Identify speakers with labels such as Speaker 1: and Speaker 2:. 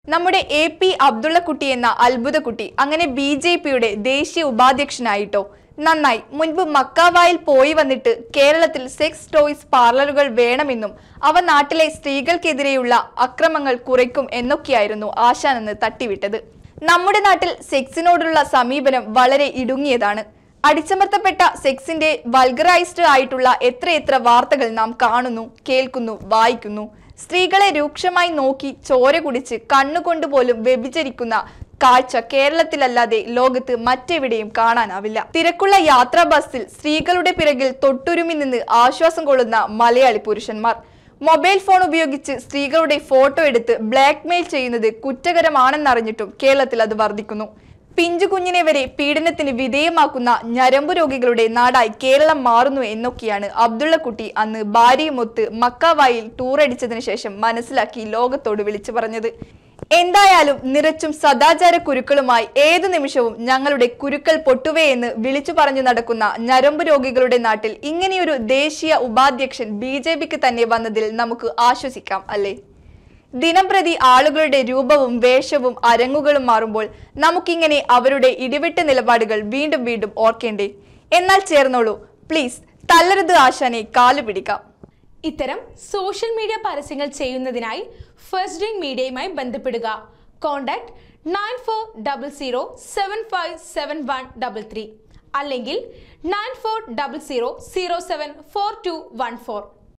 Speaker 1: നമ്മുടെ A P Abdullakutty എന്ന അത്ഭുതക്കുട്ടി അങ്ങനെ ബി ജെ പിയുടെ ദേശീയ ഉപാധ്യക്ഷനായിട്ടോ നന്നായി മുൻപ് മക്കാവായിൽ പോയി വന്നിട്ട് കേരളത്തിൽ സെക്സ് ടോയ്സ് പാർലറുകൾ വേണമെന്നും അവ നാട്ടിലെ സ്ത്രീകൾക്കെതിരെയുള്ള അക്രമങ്ങൾ കുറയ്ക്കും എന്നൊക്കെയായിരുന്നു ആശാനെന്ന് തട്ടിവിട്ടത് നമ്മുടെ നാട്ടിൽ സെക്സിനോടുള്ള സമീപനം വളരെ ഇടുങ്ങിയതാണ് അടിച്ചമർത്തപ്പെട്ട സെക്സിന്റെ വൾഗറൈസ്ഡ് ആയിട്ടുള്ള എത്രയെത്ര വാർത്തകൾ നാം കാണുന്നു കേൾക്കുന്നു വായിക്കുന്നു സ്ത്രീകളെ രൂക്ഷമായി നോക്കി ചോര കുടിച്ച് കണ്ണുകൊണ്ട് പോലും വ്യഭിചരിക്കുന്ന കാഴ്ച കേരളത്തിലല്ലാതെ ലോകത്ത് മറ്റെവിടെയും കാണാനാവില്ല തിരക്കുള്ള യാത്രാ ബസ്സിൽ സ്ത്രീകളുടെ പിറകിൽ തൊട്ടുരുമി നിന്ന് ആശ്വാസം കൊള്ളുന്ന മലയാളി പുരുഷന്മാർ മൊബൈൽ ഫോൺ ഉപയോഗിച്ച് സ്ത്രീകളുടെ ഫോട്ടോ എടുത്ത് ബ്ലാക്ക്മെയിൽ ചെയ്യുന്നത് കുറ്റകരമാണെന്നറിഞ്ഞിട്ടും കേരളത്തിൽ അത് വർദ്ധിക്കുന്നു പിഞ്ചു കുഞ്ഞിനെ വരെ പീഡനത്തിന് വിധേയമാക്കുന്ന ഞരമ്പു രോഗികളുടെ നാടായി കേരളം മാറുന്നു എന്നൊക്കെയാണ് അബ്ദുള്ളക്കുട്ടി അന്ന് ഭാര്യയുമൊത്ത് മക്കാവായിൽ ടൂർ അടിച്ചതിനു ശേഷം മനസ്സിലാക്കി ലോകത്തോട് വിളിച്ചു പറഞ്ഞത് എന്തായാലും നിറച്ചും സദാചാര കുരുക്കളുമായി ഏതു നിമിഷവും ഞങ്ങളുടെ കുരുക്കൾ പൊട്ടുവേ എന്ന് വിളിച്ചു പറഞ്ഞു നടക്കുന്ന ഞരമ്പ് രോഗികളുടെ നാട്ടിൽ ഇങ്ങനെയൊരു ദേശീയ ഉപാധ്യക്ഷൻ ബി ജെ പിക്ക് തന്നെ വന്നതിൽ നമുക്ക് ആശ്വസിക്കാം അല്ലേ ദിനംപ്രതി ആളുകളുടെ രൂപവും വേഷവും അരങ്ങുകളും മാറുമ്പോൾ നമുക്കിങ്ങനെ അവരുടെ ഇടിവിട്ട നിലപാടുകൾ വീണ്ടും വീണ്ടും ഓർക്കേണ്ടേ എന്നാൽ ചേർന്നോളൂ പ്ലീസ് തള്ളരുത് ആശാനെ കാലു പിടിക്കാം
Speaker 2: ഇത്തരം സോഷ്യൽ മീഡിയ പരസ്യങ്ങൾ ചെയ്യുന്നതിനായി ഫസ്റ്റ് ഡ്രിങ്ക് മീഡിയയുമായി ബന്ധപ്പെടുക contact nine four double zero seven five seven one double three അല്ലെങ്കിൽ nine four double zero zero seven four two one four